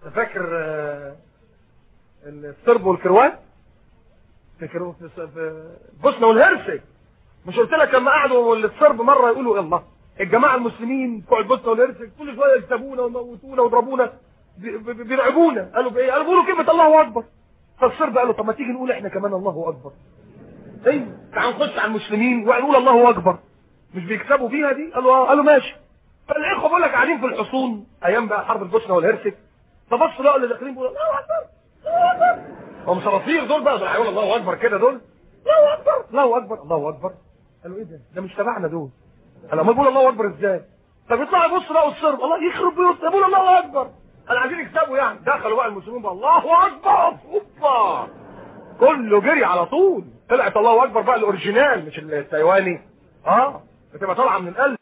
فاكر آه، الصرب والكروات فاكر في البوسنه والهرسك مش قلت لك لما قعدوا الصرب مره يقولوا يلا الجماعه المسلمين بتوع البوسنه والهرسك كل شويه يكتبونا ويموتونا ويضربونا بي- بي- بيرعبونا قالوا بايه قالوا بيقولوا كلمه الله اكبر فالصرب قالوا طب ما تيجي نقول احنا كمان الله اكبر ايوه تعالوا نخش على المسلمين ونقول الله اكبر مش بيكسبوا فيها دي قالوا اه قالوا ماشي فالاخوه بيقول لك قاعدين في الحصون ايام بقى حرب البوسنه والهرسك فبصوا لقوا اللي داخلين بيقولوا الله اكبر الله اكبر هم صراصير دول بقى دول هيقولوا الله اكبر كده دول الله اكبر الله اكبر الله اكبر قالوا ايه ده ده مش تبعنا دول قالوا امال بيقولوا الله اكبر ازاي طب يطلعوا يبصوا لقوا الصرب الله يخرب بيوت يقولوا الله اكبر قالوا عايزين يكسبوا يعني دخلوا بقى المسلمين بقى الله اكبر اوبا كله جري على طول طلعت الله اكبر بقى الاوريجينال مش التايواني اه بتبقى طالعه من القلب